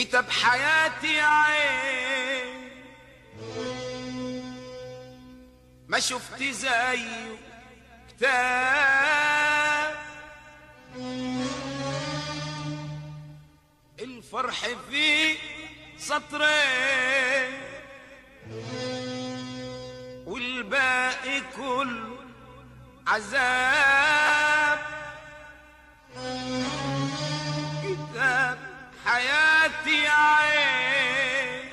كتاب حياتي يا عين ما شفت زيه كتاب الفرح فيه سطرين والباقي كله عذاب كتاب حياتي يا عين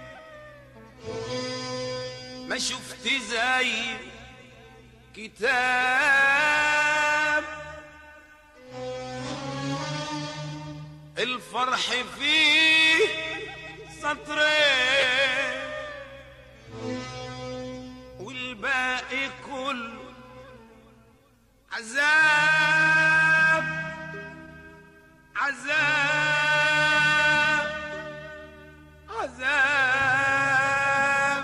ما شفت زي كتاب الفرح فيه سطرين والباقي كله عذاب عذاب عذاب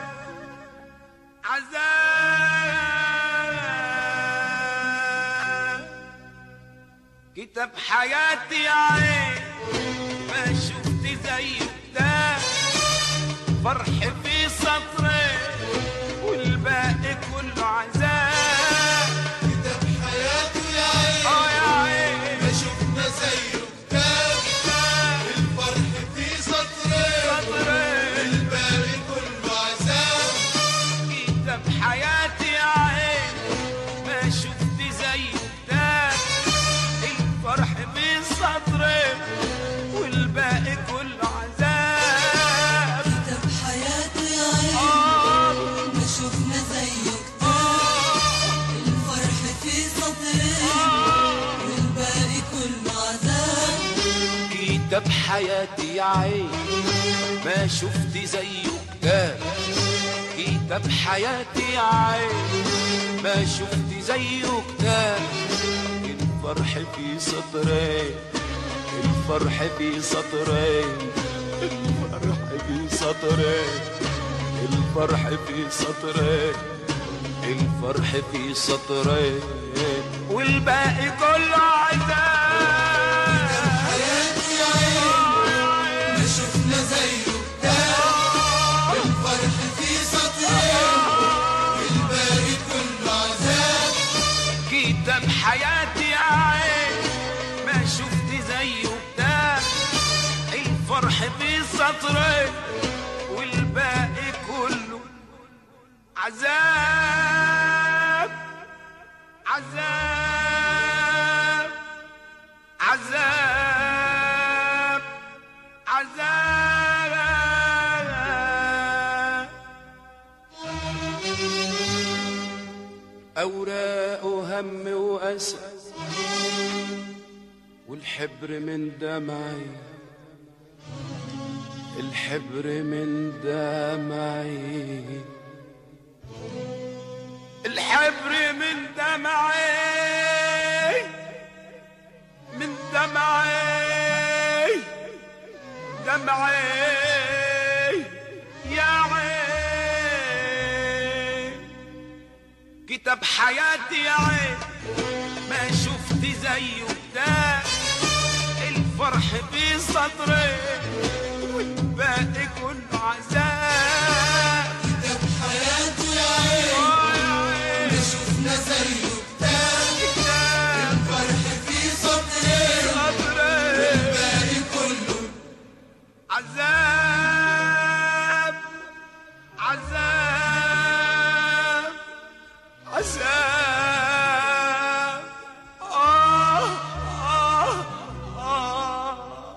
عذاب كتاب حياتي يا عين ما شفت زيه ده فرح في سطرين والباقي كله عذاب كتاب حياته يا عين اه يا عين ما شفنا زيه كتاب الفرح فيه سطرين سطرين الباقي كله عذاب كتاب حياتي يا عين ما شفت زيه ده الفرح في سطرين والباقي كله عذاب كتاب حياته يا عين آه ما شفنا زيه كتاب الفرح في سطرين والباقي كله عذاب كتاب حياتي يا عين ما شفت زيه كتاب كتاب حياتي يا عين ما شفت زيه كتاب الفرح في سطرين الفرح في سطرين الفرح في سطرين الفرح في سطرين الفرح في سطرين والباقي كله عذاب حياته يا عين ما شفنا زيه كتاب الفرح فيه سطرين الباقي كله عذاب كتاب حياتي يا عين ما شفت زيه كتاب الفرح في سطرين والباقي كله عذاب عذاب عذاب عذاب أوراق وهم وأسى والحبر من دمعي الحبر من دمعي الحبر من دمعي من دمعي دمعي يا عين كتاب حياتي يا عين ما شفت زيه ده الفرح في صدري والباقي كله عذاب كتاب حياته يا عين آه يا عين ما شفنا زيه كتاب كتاب الفرح فيه سطرين صدري الباقي كله عذاب عذاب عذاب آه آه آه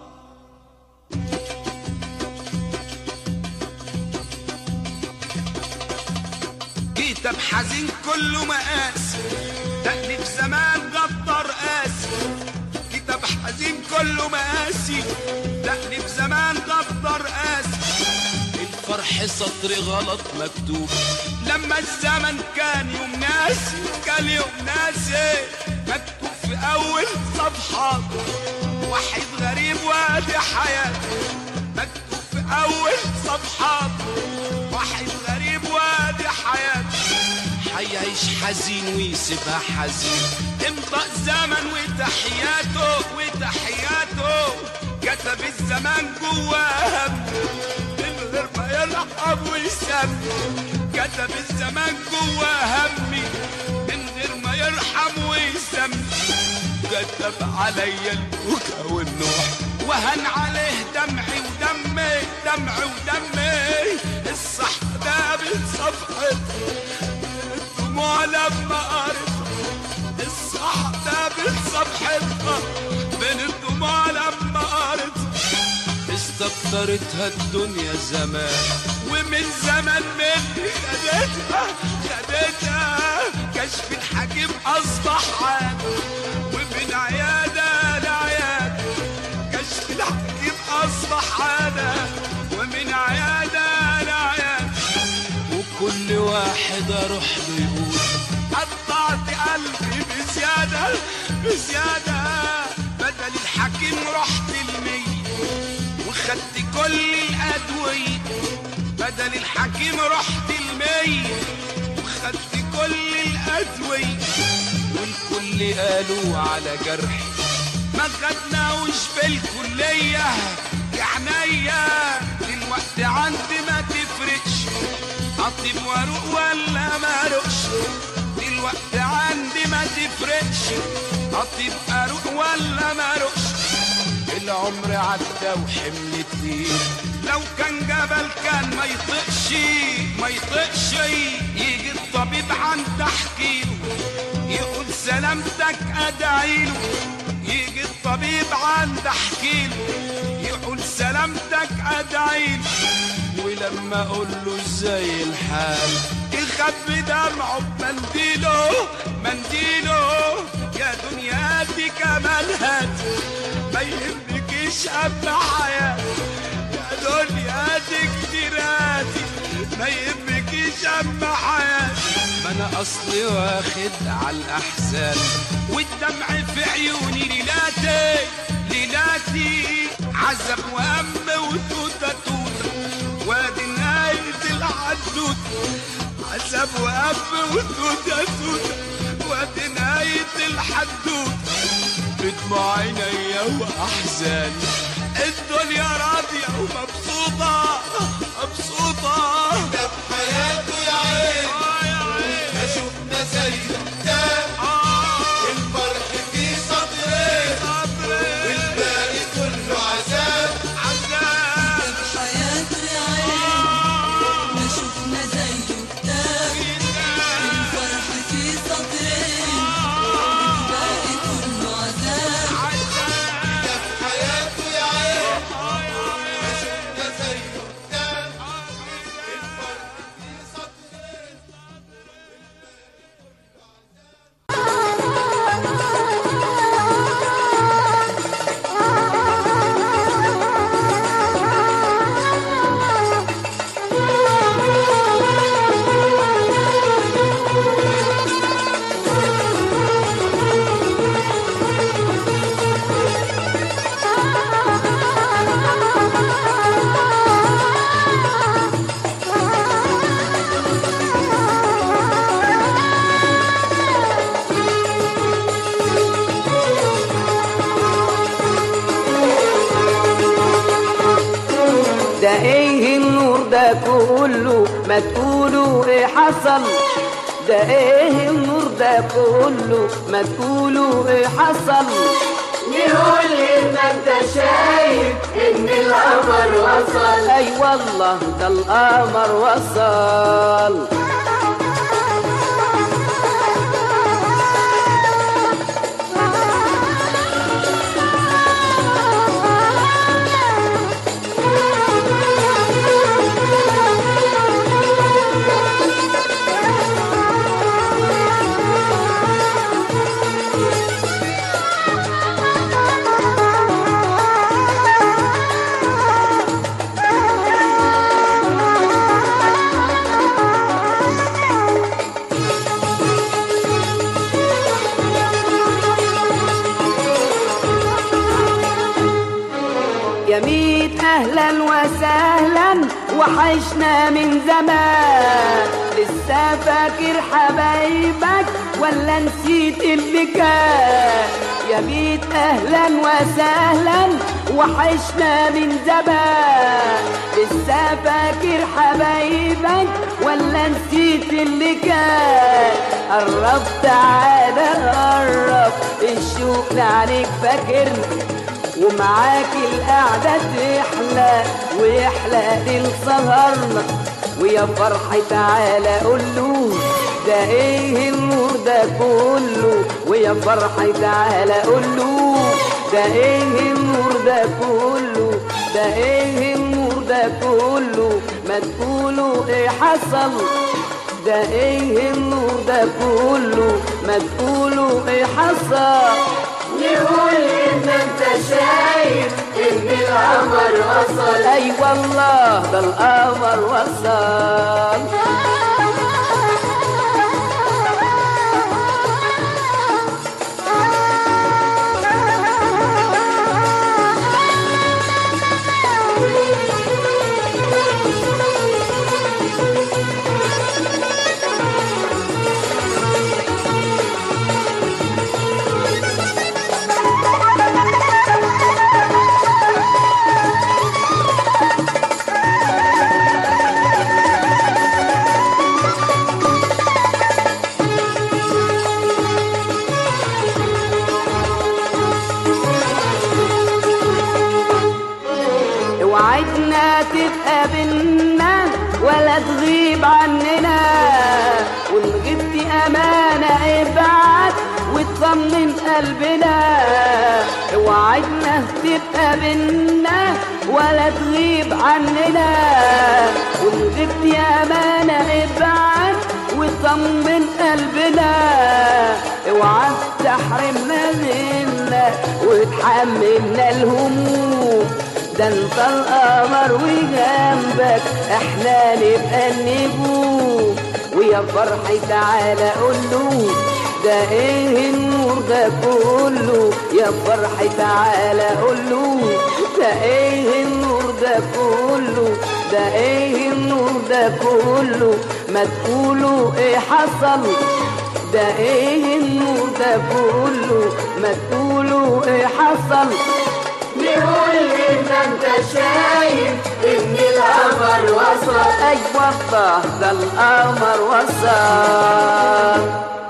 كتاب حزين كله مقاس تأليف زمان غدر قاسي كتاب حزين كله مقاسي تأليف زمان غدر قاسي الفرح سطر غلط مكتوب لما الزمن كان يوم ناسي كان يوم ناسي مكتوب في أول صفحة وحيد غريب وادي حياته مكتوب في أول صفحة وحيد غريب وادي حياته حيعيش حزين ويسيبها حزين امضى الزمن وتحياته وتحياته كتب الزمان جواه هم من غير ما يرحم ويسم كتب الزمان جواه همي من غير ما يرحم ويسم كتب عليا البكا والنوح وهن عليه دمعي ودمي دمعي ودمي الصح ده بصفحة الدموع لما قريت الصح ده بصفحتها بين الدموع لما قريت استكترتها الدنيا زمان ومن زمان مني خدتها خدتها كشف الحكيم اصبح عاد ومن عيادة لعيادة كشف الحكيم اصبح عادة ومن عيادة لعيادة وكل واحد اروح له يقول قطعت قلبي بزيادة بزيادة بدل الحكيم رحت المية وخدت كل الأدوية بدل الحكيم رحت المية وخدت كل الأدوية والكل قالوا على جرحي ما خدناوش في الكلية يا عينيا دلوقتي عندي ما تفرقش اطيب واروق ولا ما اروقش دلوقتي عندي ما تفرقش اطيب اروق ولا ما اروقش العمر عدى وحمل تقيل لو كان جبل كان ما يطقش ما يطقش يجي الطبيب عند احكيله يقول سلامتك ادعيله يجي الطبيب عند احكيله يقول سلامتك ادعيله ولما اقول له ازاي الحال يخبي دمعه بمنديله منديله يا دنيا دي كمان هات ما يهمكيش اب حياه يا دنيا دي كتيراتي ما يهمكيش اب حياه ما انا اصلي واخد على الاحزان والدمع في عيوني ليلاتي ليلاتي عذب وهم وتوتة توتة وادي نهاية الحدوتة عذب وهم وتوتة توتة وادي نهاية الحدوتة بدموع عينيا واحزاني الدنيا راضية ومبسوطة مبسوطة ده بحياته يا عين آه يا عين ما شفنا زيه كتاب آه الفرح فيه سطرين صبري والباقي كله عذاب عذاب حياته يا عين ما شفنا زيه كتاب الفرح في سطرين الباقي كله عذاب ده بحياته يا عين ما شفنا زيه كتاب الفرح فيه سطرين ده ايه النور ده كله ما تقولوا ايه حصل ده ايه النور ده كله ما تقولوا ايه حصل يقول لي ما انت شايف ان القمر وصل اي والله ده القمر وصل يا ميت اهلا وسهلا وحشنا من زمان لسه فاكر حبايبك ولا نسيت اللي كان يا ميت اهلا وسهلا وحشنا من زمان لسه فاكر حبايبك ولا نسيت اللي كان قرب تعالى قرب الشوق لعنيك فاكرني ومعاك القعدة تحلى ويحلى ليل سهرنا ويا فرحي تعالى قول له ده ايه النور ده كله ويا فرحي تعالى قول له ده ايه النور ده كله ده ايه النور ده كله ما تقولوا ايه حصل ده ايه النور ده كله ما تقولوا ايه حصل نقول ان انت شايف ان القمر وصل اي والله ده القمر وصل وعدنا تبقى بينا ولا تغيب عننا وان غبت امانه ابعت وتطمن قلبنا وعدنا تبقى بينا ولا تغيب عننا وان غبت امانه ابعت وطمن قلبنا اوعى تحرمنا منا وتحملنا الهموم ده انت القمر وجنبك احنا نبقى النجوم ويا فرحي تعالى قول له ده ايه النور ده كله يا فرحي تعالى قول له ده ايه النور ده كله ده ايه النور ده كله ما تقولوا ايه حصل ده ايه النور ده كله ما تقولوا ايه حصل نقول ان انت شايف ان القمر وصل اي والله ده القمر وصل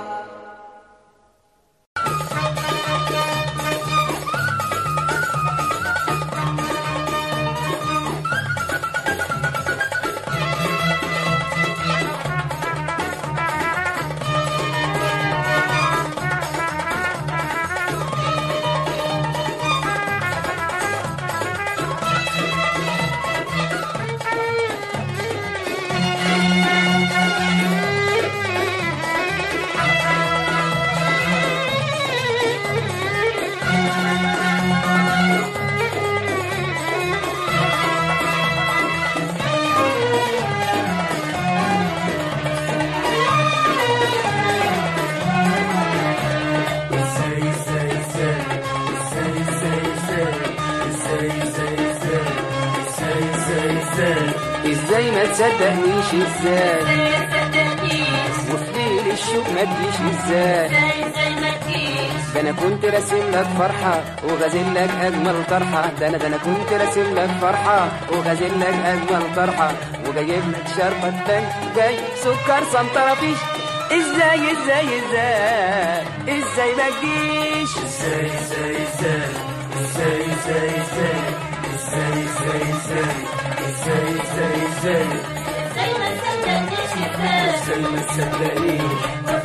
ازاي ما تصدقنيش ازاي وفي ليل الشوق ما تجيش ازاي ده انا كنت راسم لك فرحة وغازل لك اجمل طرحة ده انا ده انا كنت راسم لك فرحة وغازل لك اجمل طرحة وجايب لك شربة تاني جاي سكر سنترة فيش ازاي ازاي ازاي ازاي ما تجيش ازاي ازاي ازاي ازاي ازاي ازاي ازاي ازاي ازاي ازاي ازاي ازاي ازاي ما تصدقنيش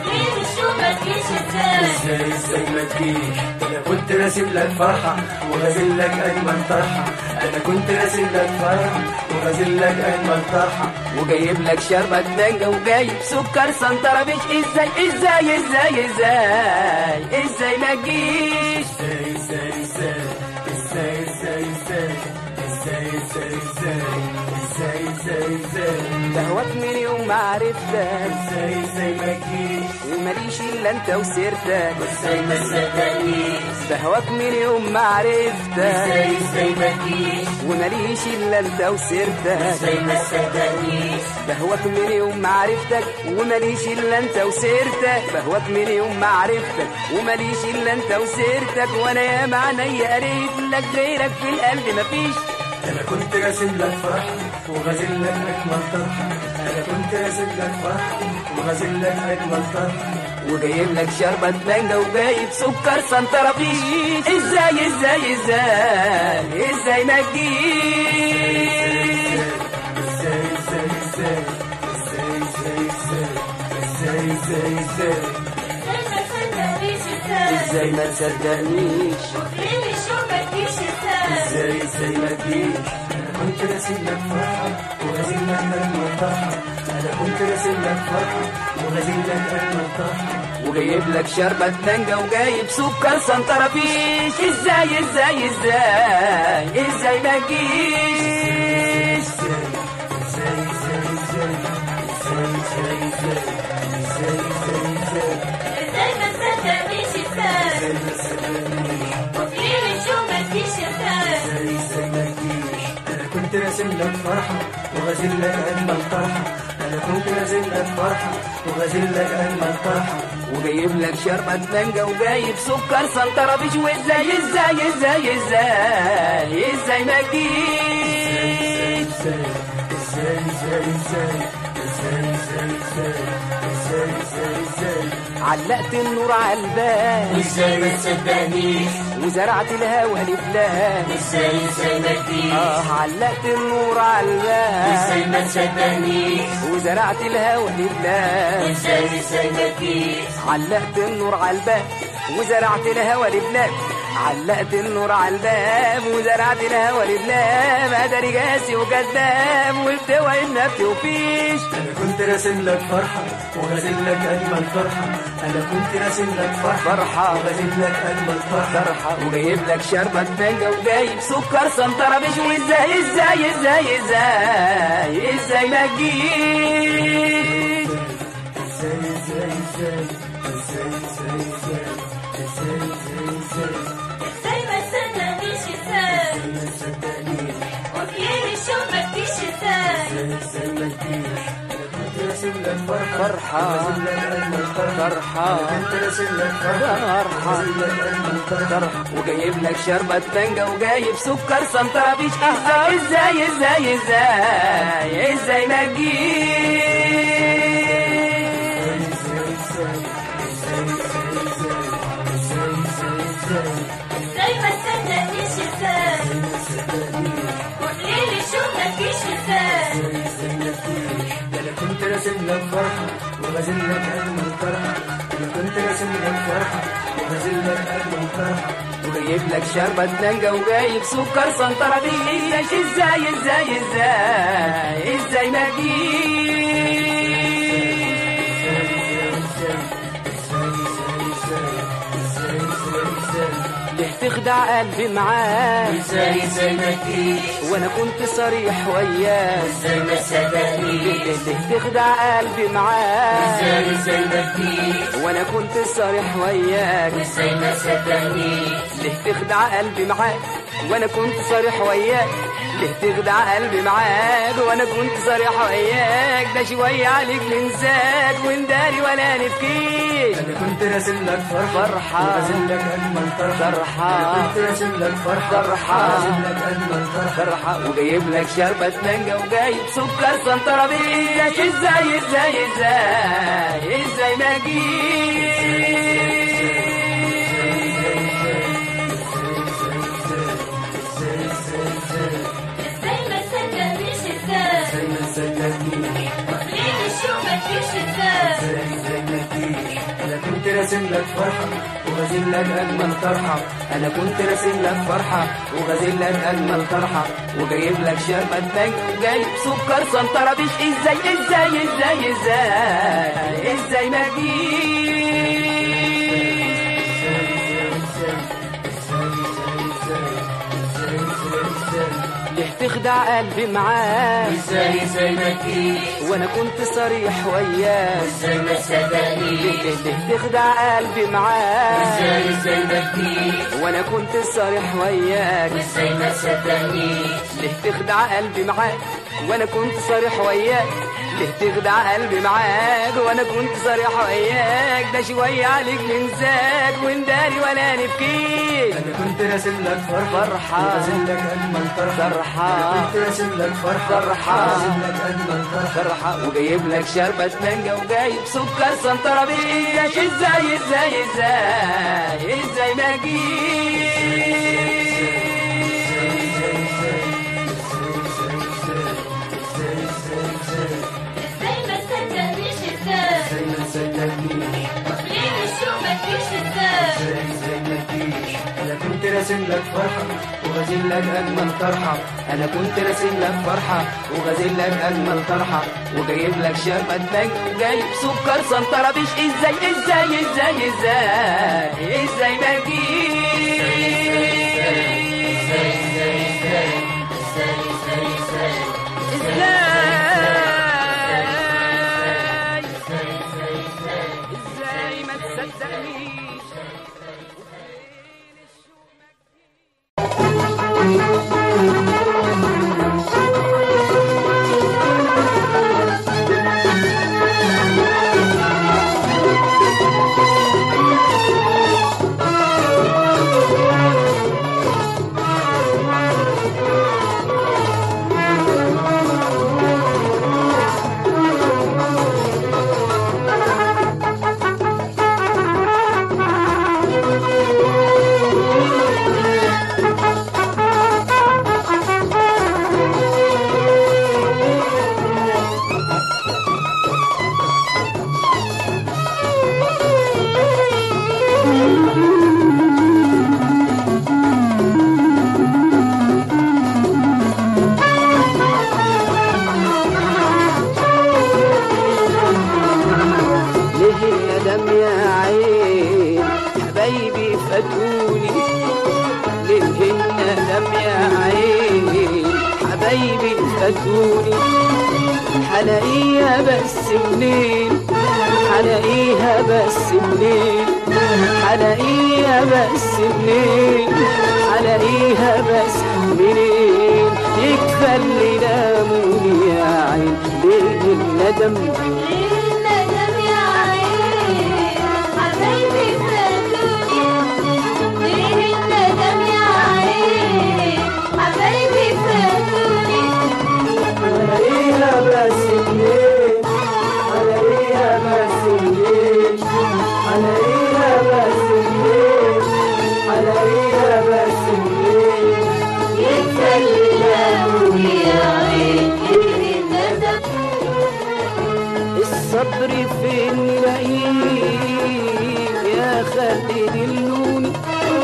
ازاي ازاي ما تجيش انا كنت راسم لك فرحة وغازل لك اجمل طرحة انا كنت راسم لك فرحة وغازل لك اجمل طرحة وجايب لك شربة مانجا وجايب سكر سنترة فيش ازاي ازاي ازاي ازاي ازاي ما تجيش ازاي ازاي ازاي ازاي ازاي ازاي ازاي ازاي ازاي ازاي ازاي ازاي دهوت من يوم ما عرفتك ازاي ازاي ما تجيش وماليش الا انت وسيرتك ازاي ما تصدقنيش دهوت من يوم ما عرفتك ازاي ازاي ما تجيش وماليش الا انت وسيرتك ازاي ما تصدقنيش بهواك من يوم ما عرفتك وماليش الا انت وسيرتك بهواك من يوم ما عرفتك وماليش الا انت وسيرتك وانا يا معنيا قريت لك غيرك في القلب مفيش انا كنت راسم لك فرحة وغازل لك اجمل طرحة انا كنت راسم لك فرحة وغازل لك اجمل طرحة وجايب لك شربة مانجا وجايب سكر سنترة فيش ازاي ازاي ازاي ازاي ما تجيش ازاي ازاي ازاي ازاي ازاي ازاي ازاي ازاي ازاي ما تصدقنيش ازاي ازاي ما تجيش انا كنت راسم لك فرحة وغازل لك اجمل طرحة انا كنت راسم لك فرحة وغازل لك اجمل طرحة وجايب لك شربة مانجا وجايب سكر سنترة فيش ازاي ازاي ازاي ازاي ما تجيش ازاي ازاي ازاي ازاي ازاي ازاي ازاي ازاي ازاي ازاي ما تصدقنيش ازاي ازاي ما تجيش انا كنت راسم لك فرحة وغازل لك اجمل طرحة انا كنت راسم لك فرحة وغازل لك اجمل طرحة وجايب لك شربة مانجا وجايب سكر سنترة فيش وازاي ازاي ازاي ازاي ازاي ما تجيش ازاي ازاي ازاي ازاي ازاي ازاي ازاي ازاي ازاي علقت النور على الباب ازاي ما تصدقنيش وزرعت الهوا لبلاد ازاي ازاي ما تجيش اه علقت النور على الباب ما تصدقنيش وزرعت الهوا لبلاد ازاي ازاي ما تجيش علقت النور على الباب وزرعت الهوا لبلاد علقت النور على الباب وزرعت الهوا لبلاد ادري قاسي وكذاب وبتوعي النبت وفيش انا كنت راسم لك فرحة وغازل لك اجمل فرحة انا كنت راسم لك فرحة فرحة. وغازل لك اجمل فرحة فرحة وجايب لك شربة مانجا وجايب سكر سنترة بيش وازاي ازاي ازاي ازاي ازاي ما تجيش ازاي ازاي ازاي ازاي ازاي ازاي ازاي ازاي ازاي ما تصدقنيش ازاي ازاي ما تجيش انا كنت راسم لك فرحة فرحة. وغازل لك اجمل فرحة فرحة. انا كنت راسم لك فرحة فرحة. وغازل لك اجمل فرحة وجايب لك شربة مانجا وجايب سكر سنترة بيش ازاي ازاي ازاي ازاي ازاي ما تجيش انا كنت راسم لك فرحة وغازل لك اجمل فرحة انا كنت راسم لك فرحة وغازل لك اجمل فرحة وجايب لك شربة مانجا وجايب سكر سنترة بيش ازاي ازاي ازاي ازاي ما تجيش ليه تخدع قلبي معاك ازاي ازاي ما تجيش وانا كنت صريح وياك ازاي ما تصدقنيش ليه ليه تخدع قلبي معاك ازاي ازاي ما تجيش وانا كنت صريح وياك ازاي ما تصدقنيش ليه تخدع قلبي معاك وانا كنت صريح وياك ليه تخدع قلبي معاك وانا كنت صريح وياك ده شوية عليك ننساك ونداري ولا نبكيش انا كنت راسم لك فرحة فرحة. وغازل لك اجمل فرحة فرحة. انا كنت راسم لك فرحة فرحة. وغازل لك اجمل فرحة فرحة وجايب لك شربة مانجا وجايب سكر سنترة بيش ازاي ازاي ازاي ازاي ما اجيش ازاي ما تصدقنيش ازاي ازاي ما تجيش انا كنت راسم لك فرحة وغازل لك اجمل طرحة انا كنت راسم لك فرحة وغازل لك اجمل طرحة وجايب لك شربة مانجا وجايب سكر سنترة بيش ازاي ازاي ازاي ازاي ازاي ما اجيش ليه تخدع قلبي معاك ازاي ازاي ما تجيش وانا كنت صريح وياك ازاي ما تصدقنيش ليه ليه تخدع قلبي معاك ازاي ازاي ما تجيش وانا كنت صريح وياك ازاي ما تصدقنيش ليه تخدع قلبي معاك وانا كنت صريح وياك ليه تخدع قلبي معاك وانا كنت صريح وياك ده شوية عليك من زاد ونداري ولا نبكيك انا كنت راسم لك فرحة فرحة. وراسم لك اجمل طرحة فرحة. انا كنت راسم لك فرحة فرحة. وراسم لك اجمل طرحة فرحة وجايب لك شربة مانجا وجايب سكر سنترة بيك ازاي ازاي ازاي ازاي ما ازاي ما تصدقنيش ازاي ازاي ما تصدقنيش ليه الشوق ما تجيش ازاي ازاي ازاي ما تجيش انا كنت راسم لك فرحة وغازل لك اجمل طرحة انا كنت راسم لك فرحة وغازل لك اجمل طرحة وجايب لك شربة مانجا وجايب سكر سنترة بيش ازاي ازاي ازاي ازاي ازاي ما ازاي ازاي ما تصدقنيش ليه الندم يا عين حبايبي فاتوني ليه الندم يا عين حبايبي فاتوني حلاقيها بس منين حلاقيها بس منين حلاقيها بس منين حلاقيها بس منين يكفى اللي ناموني يا عين ليه الندم ليه الندم يا عين حبايبي فاتوني ليه الندم يا عين حبايبي فاتوني عليها بس منين عليها بس منين عليها بس منين عليها بس منين يكفى اللي ناموني يا عين ليه الندم الصبر فين نلاقيه يا خالي دلوني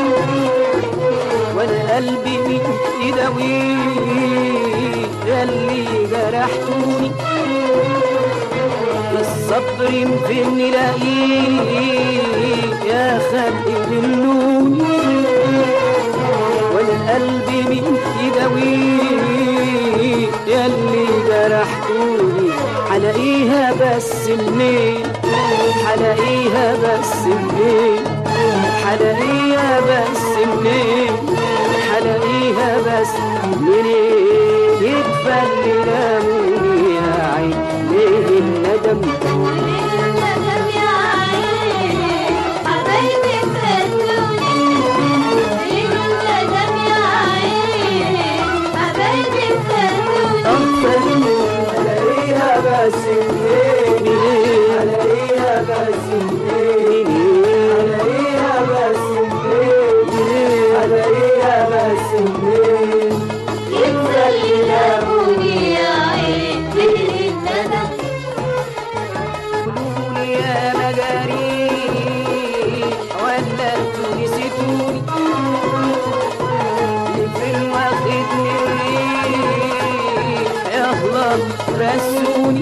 وانا قلبي مين يداويه يا اللي جرحتوني الصبر فين نلاقيه يا خالي دلوني وانا قلبي مين يداويه يا اللي جرحتوني حلاقيها بس منين حلاقيها بس منين حلاقيها بس منين حلاقيها بس منين يكفى اللي ناموني يا عين ليه الندم ليه الندم يا عين حبايبي فاتوني ليه الندم يا عين حبايبي فاتوني عليها بس منين عليها بس منين عليها بس منين عليها بس منين يكفى اللي ناموني يا عين ليه الندم قولولي يا مجاري ولا انتوا نسيتوني فين واخدني الريح يا الله رسوني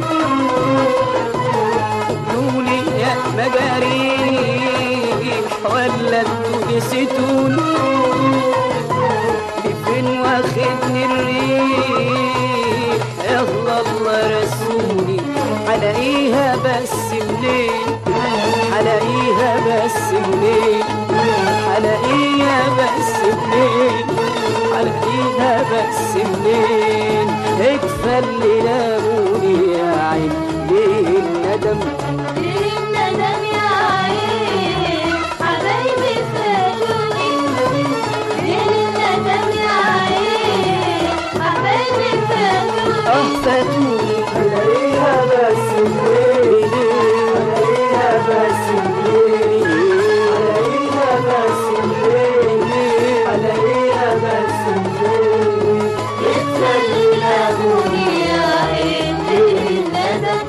قولولي يا مجاري ولا انتوا نسيتوني فين واخدني الريح يلا الله رسولي حلاقيها بس منين حلاقيها بس منين حلاقيها بس منين حلاقيها بس منين اكفى اللي لاموني يا عين ليه الندم ليه الندم يا عين حبايبي فاتوني ليه الندم يا عين حبايبي فاتوني اه فاتوني حلاقيها بس منين حلاقيها بس منين حلاقيها بس منين حلاقيها بس منين اتسلي لابوني يا عين ليه الندم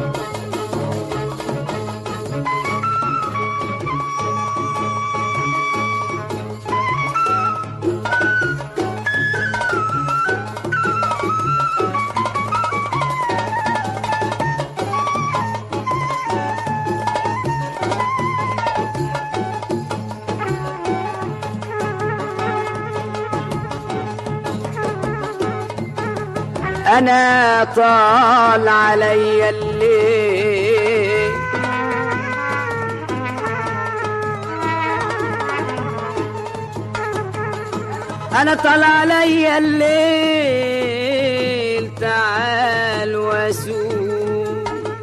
انا طال عليا الليل انا طال عليا الليل تعال واسوق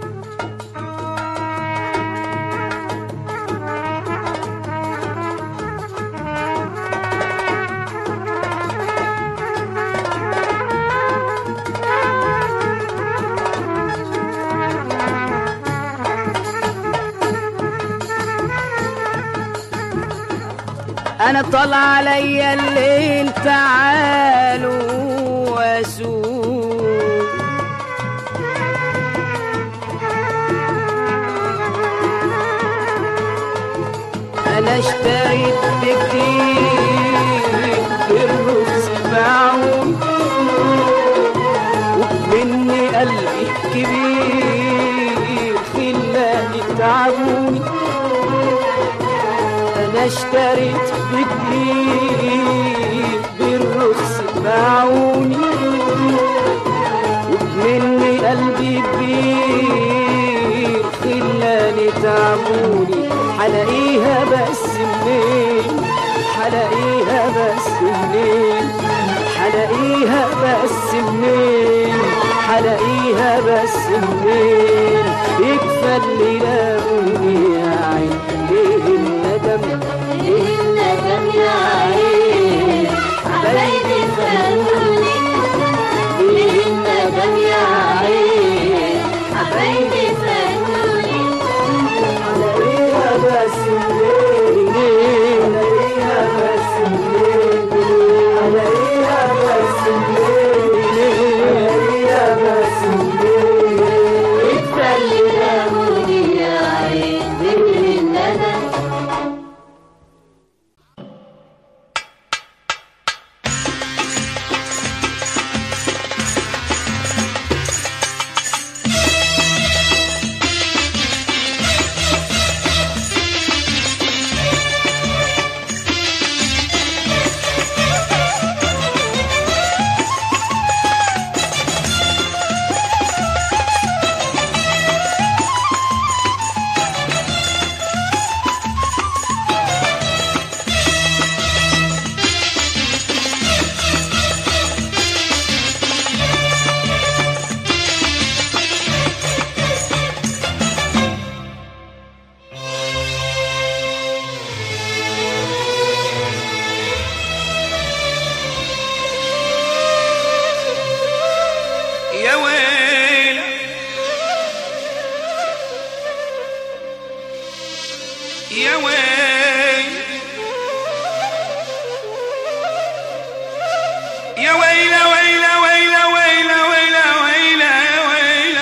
انا طلع عليا الليل تعالوا واسوق انا اشتريت بكتير بالرخص باعون ومني قلبي كبير خلاني تعبوني انا اشتريت بكتير بالرخص باعوني ومني قلبي كبير خلاني تعبوني حلاقيها بس منين حلاقيها بس منين حلاقيها بس منين حلاقيها بس منين يكفى اللي لاقوني يا عين ليه الندم ليه الندم يا عين حبايبي فاتوني ليه الندم يا عين حبايبي فاتوني حلاقيها بس منين حلاقيها بس منين حلاقيها بس منين حلاقيها بس منين اتسلي لابوني يا عين ليه الندم يا ويل يا ويل يا ويل ويل ويل ويل ويل ويل ويل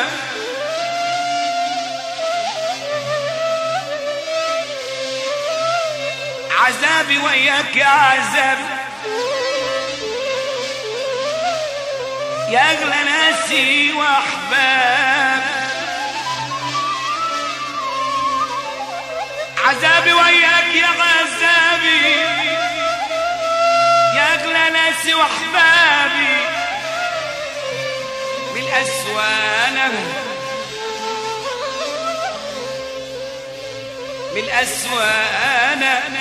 عذابي وياك يا عذابي يا اغلى ناسي واحباب عذابي وياك يا عذابي يا اغلى ناسي ناسي واحبابي بالاسوانه بالاسوانه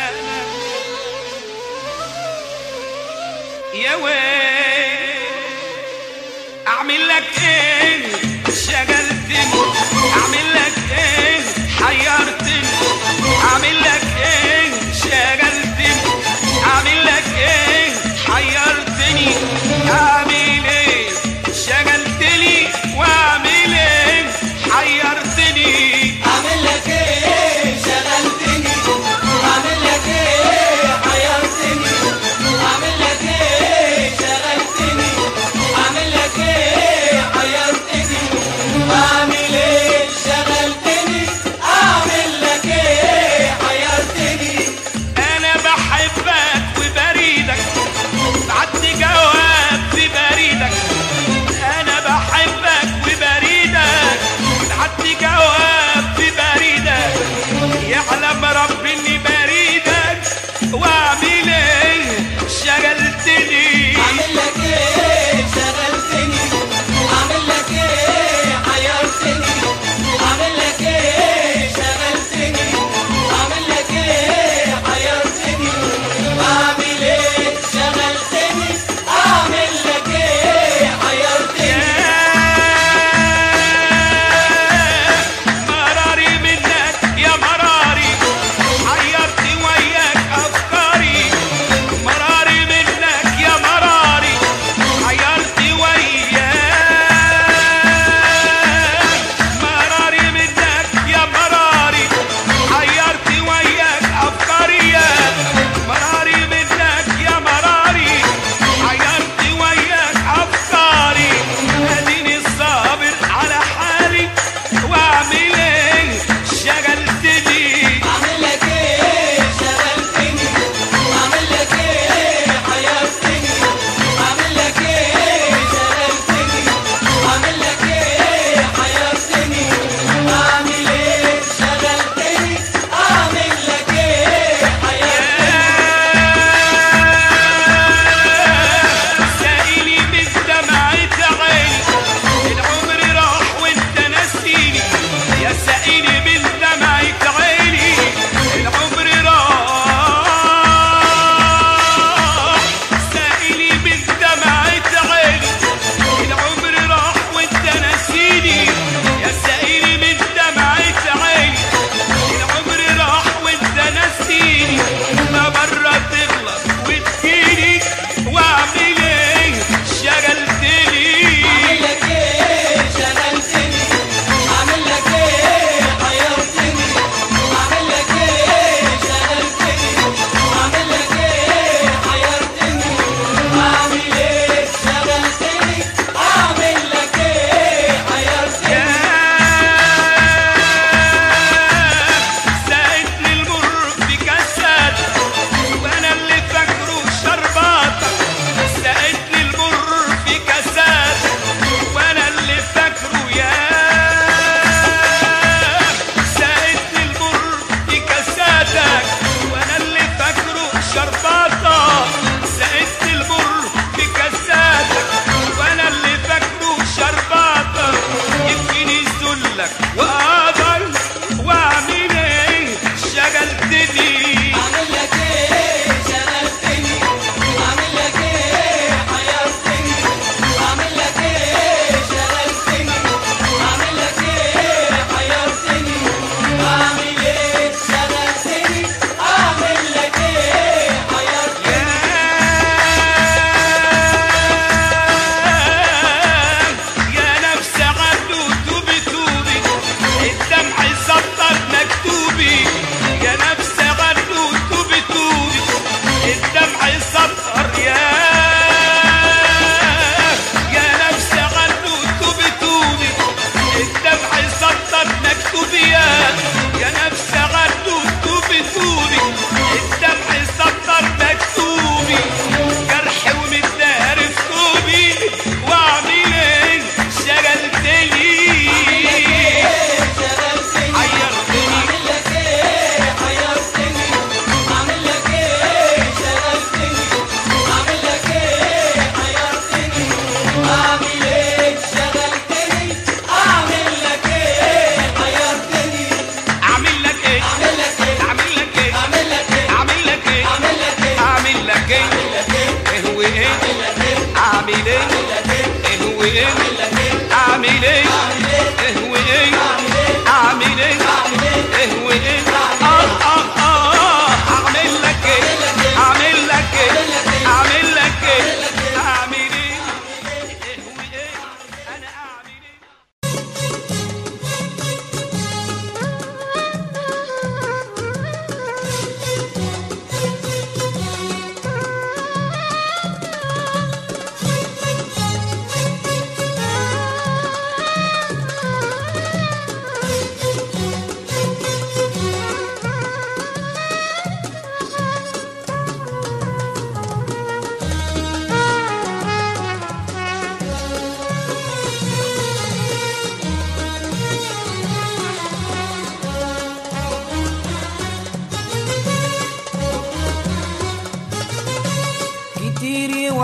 يا ويل اعمل لك ايه شغلتني اعمل لك ايه حيرتني اعمل لك ايه شغلتني اعمل لك ايه حيرتني اعمل ايه شغلتني واعمل ايه حيرتني اعمل لك ايه شغلتني اعمل لك ايه حيرتني اعمل لك ايه شغلتني اعمل لك ايه حيرتني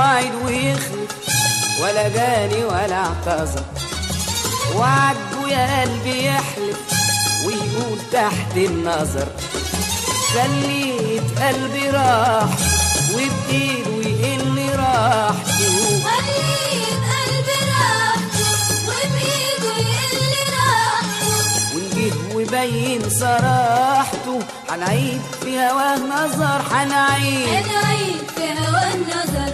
يوعد ويخلف ولا جاني ولا اعتذر وعجبه يا قلبي يحلف ويقول تحت النظر خليت قلبي راح وبإيده يقل راحته خليت قلبي راحته وبإيده يقل راحته ونجيه وبين صراحته هنعيد في هواه نظر هنعيد أنا عيد في هوا النظر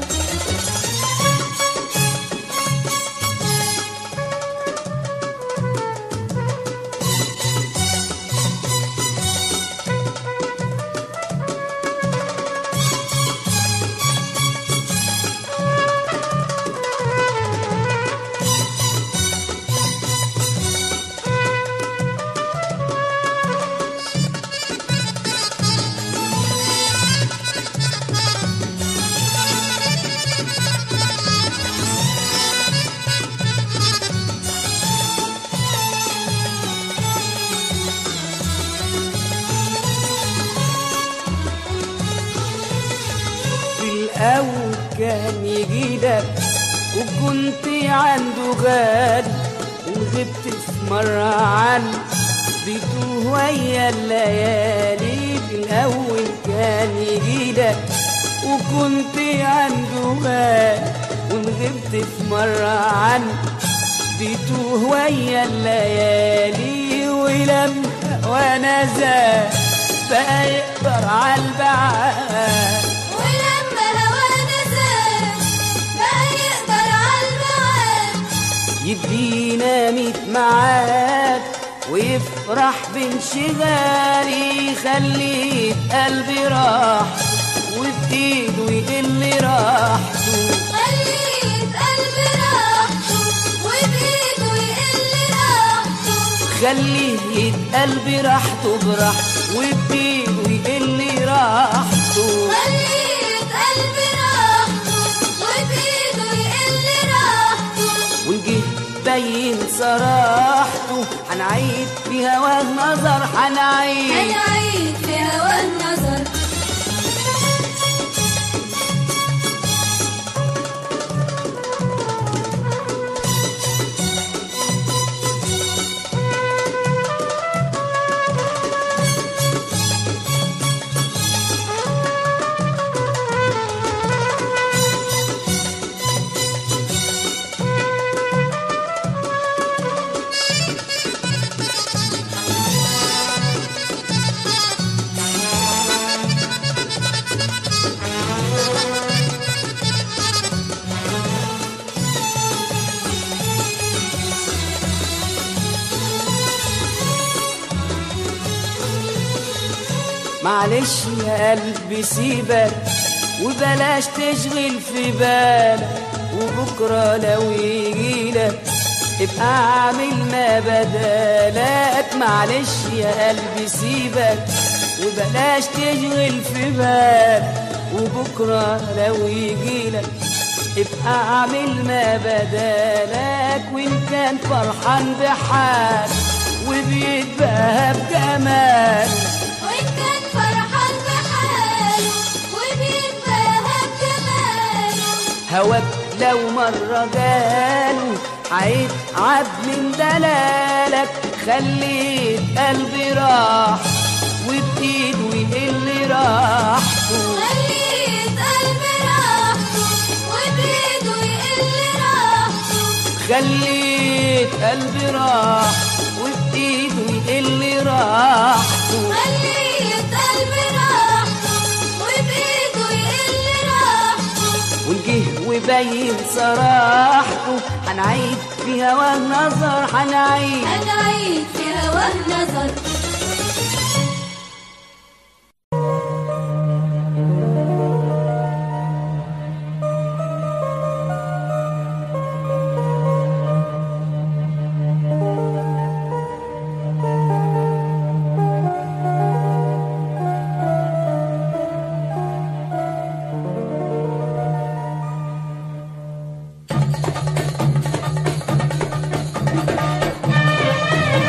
في الأول كان يجيلك وكنت عنده غالي وغبت في مرة عنه بيتوه ويا الليالي في الأول كان يجيلك وكنت عنده غالي وغبت في مرة عنه بيتوه ويا الليالي ولما وانا زاد بقى يقدر على البعاد ولما هوانا زاد بقى يقدر عالبعاد يدينا ميت معاد ويفرح بانشغالي خليت قلبي راح وبإيده يقل راحته خليت قلبي راحته وبإيده يقل راحته خليت قلبي راحته براحته وبإيده يقل راحته خليت قلبي راحته وبإيده يقل راحته ونجيه بين صراحته هنعيد في هواه نظر هنعيد أنا عيد في هوا النظر معلش يا قلبي سيبك وبلاش تشغل في بالك وبكرة لو يجيلك ابقى اعمل ما بدالك معلش يا قلبي سيبك وبلاش تشغل في بالك وبكرة لو يجيلك ابقى اعمل ما بدالك وان كان فرحان بحال وبيتباهى بجمال وإن كان فرحان بحاله وبيتباهى بجماله هواك لو مرة جاله هيتعب من دلالك خليت قلبي راح وبإيده يقل راحته خليت قلبي راحته وبإيده يقل راحته خليت قلبي راح وبإيده يقل راحته خليت قلبي راحته وبإيده يقل راحته ونجيه وبين صراحته هنعيد في هواه نظر هنعيد أنا عيد في هواه نظر Thank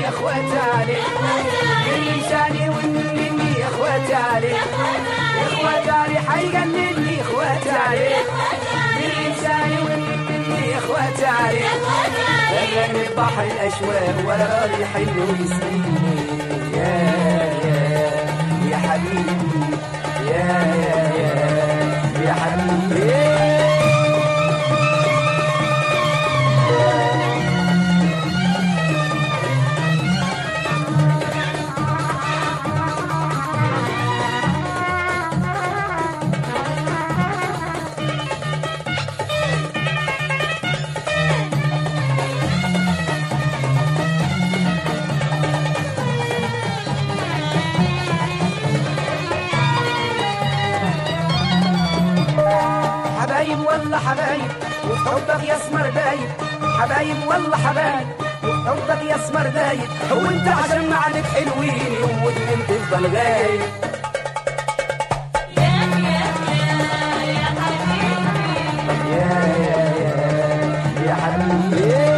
يا اخواتي عليك الانساني والنني يا اخواتي عليك يا اخواتي علي حيجنني اخواتي عليك الانساني والنني يا اخواتي عليك غرقني بحر الاشواق ولا راضي يحل ويسقيني يا يا يا حبيبي يا يا يا يا حبيبي حبايب والله حبايب وفي حبك يا اسمر دايب حبايب والله حبايب وفي حبك يا اسمر دايب هو انت عشان معادك حلوين يوم واتنين تفضل غايب يا يا يا يا حبيبي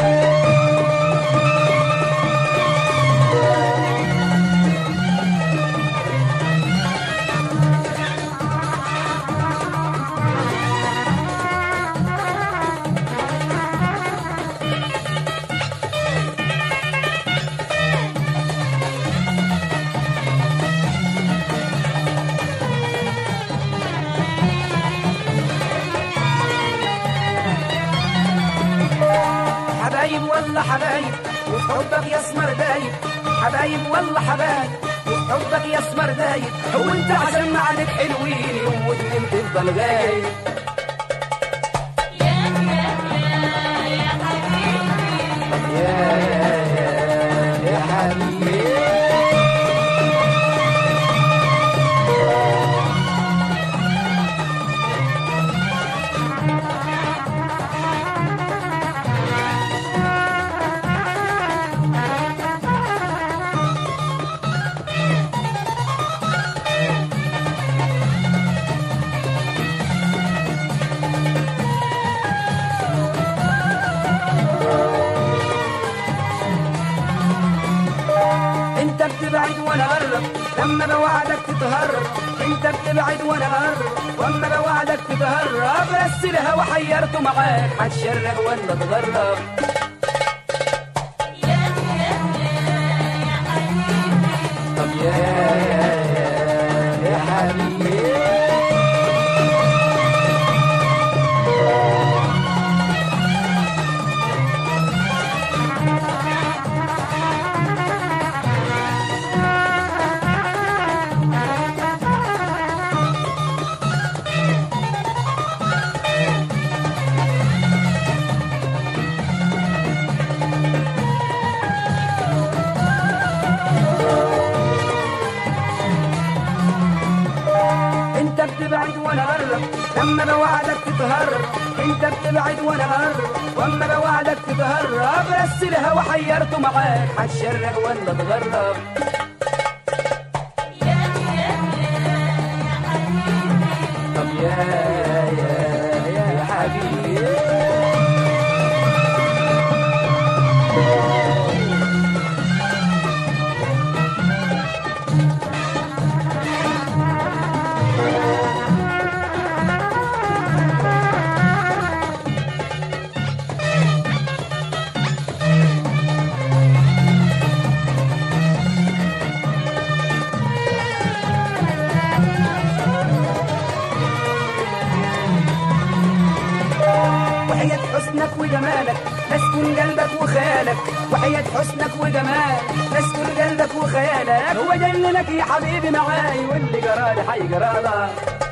حبايب والله حبايب وفي حبك يا اسمر دايب حبايب والله حبايب وفي حبك يا اسمر دايب هو انت عشان معادك حلوين يوم واتنين تفضل غايب يا يا يا يا حبيبي انت بتبعد وانا اقرب لما بوعدك تتهرب انت بتبعد وانا اقرب واما بوعدك تتهرب بس الهوى حيرته معاك هتشرق ولا تغرب طب يا يا يا يا حبيبي انت بتبعد وانا اقرب لما بوعدك تتهرب انت بتبعد وانا اقرب واما بوعدك تتهرب بس الهوى حيرته معاك هتشرق ولا تغرب طب يا يا يا حبيبي وحياة حسنك وجمالك تسكن قلبك وخيالك وحياة حسنك وجمالك تسكن قلبك وخيالك هو جننك يا حبيبي معاي واللي جرالي حيجرالك